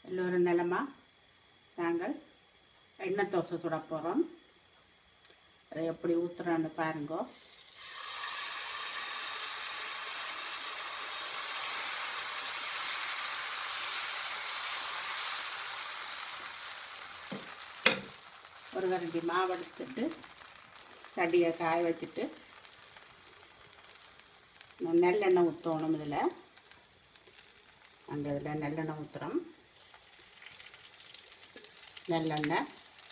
எல்லோரும் நிலமா நாங்கள் எண்ணெய் தோசை சுட போகிறோம் அதை எப்படி ஊற்றுறான்னு பாருங்கோ ஒரு கரண்டி மாவு எடுத்துட்டு சட்டியை காய வச்சுட்டு நான் நல்லெண்ணெய் ஊற்றணும் இதில் அந்த இதில் நல்லெண்ணெய் ஊற்றுறோம் நல்லெண்ணெய்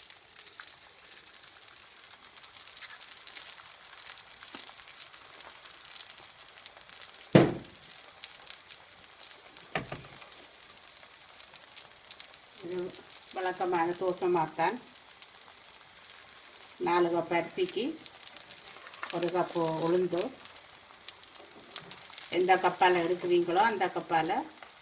இது வழக்கமாக தோசை மாத்தான் நாலு கப் அரிசிக்கு ஒரு கப்பு உளுந்து எந்த கப்பால் எடுக்கிறீங்களோ அந்த கப்பால்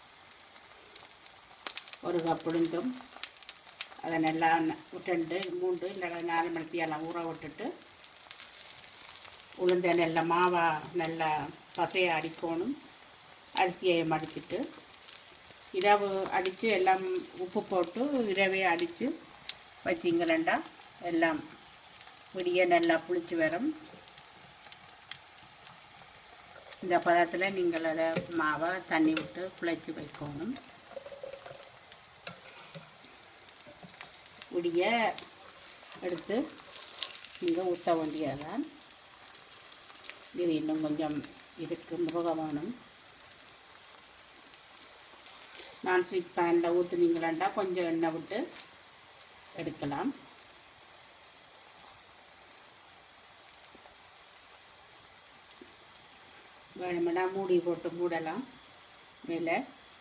ஒரு கப் உளுந்தும் அதை நல்லா ரெண்டு மூன்று இல்லை நாலு மணித்தியெல்லாம் ஊற விட்டுட்டு உளுந்தை நல்ல மாவா நல்லா பசையை அடிக்கணும் அரிசியை மடிச்சிட்டு இரவு அடித்து எல்லாம் உப்பு போட்டு இரவே அடித்து வச்சிங்களேண்டா எல்லாம் விடிய நல்லா புளிச்சு வரும் இந்த பதத்தில் நீங்கள் அதை மாவை தண்ணி விட்டு குழைச்சி வைக்கணும் விடிய எடுத்து நீங்கள் ஊற்ற வேண்டியதான் இது இன்னும் கொஞ்சம் இருக்கு முருக வேணும் நான்ஸ்டிக் பேனில் ஊற்றுனீங்களாண்டா கொஞ்சம் எண்ணெய் விட்டு எடுக்கலாம் வேணுமெண்டா மூடி போட்டு மூடலாம் மேலே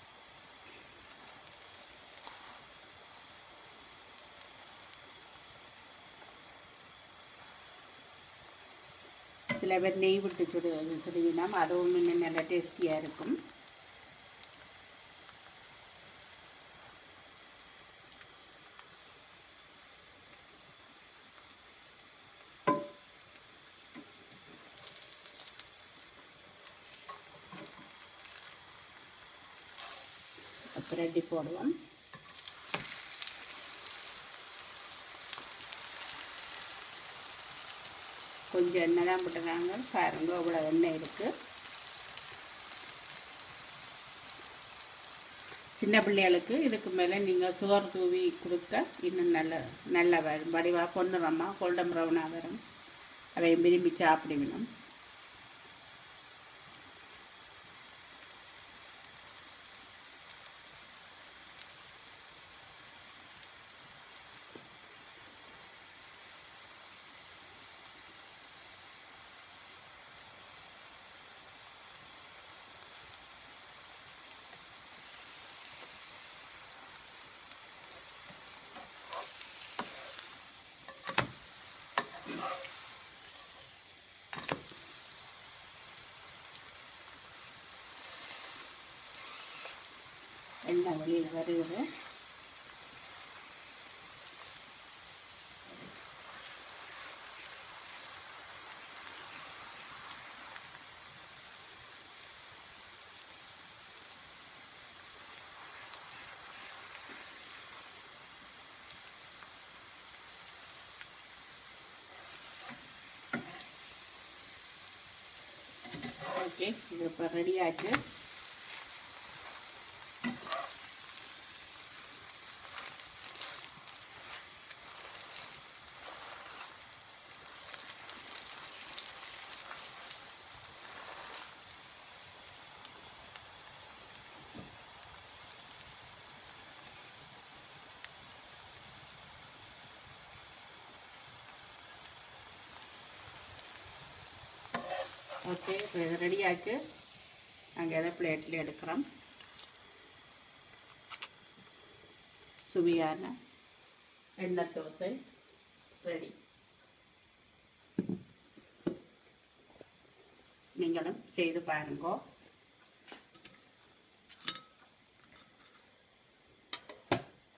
சில பேர் நெய் விட்டு சுடு சுடுவினா அதுவும் இன்னும் நல்லா டேஸ்டியாக இருக்கும் த்ரெட்டி போடுவோம் கொஞ்சம் எண்ணெய் தான் போட்டுருக்காங்க பாருங்க இவ்வளோ எண்ணெய் இருக்குது சின்ன பிள்ளைகளுக்கு இதுக்கு மேலே நீங்கள் சுகர் தூவி கொடுக்க இன்னும் நல்ல நல்ல வரும் வடிவாக பொண்ணுறம்மா கோல்டன் ப்ரௌனாக வரும் அதையும் விரும்பி சாப்பிடுவினும் எண்ணெய் வெளியில் வருகிறது ஓகே இது இப்போ ரெடி ஆச்சு ஓகே இப்போ இது ரெடி ஆச்சு நாங்கள் எதை பிளேட்டில் எடுக்கிறோம் சுவையான எண்ணெய் தோசை ரெடி நீங்களும் செய்து பாருங்கோ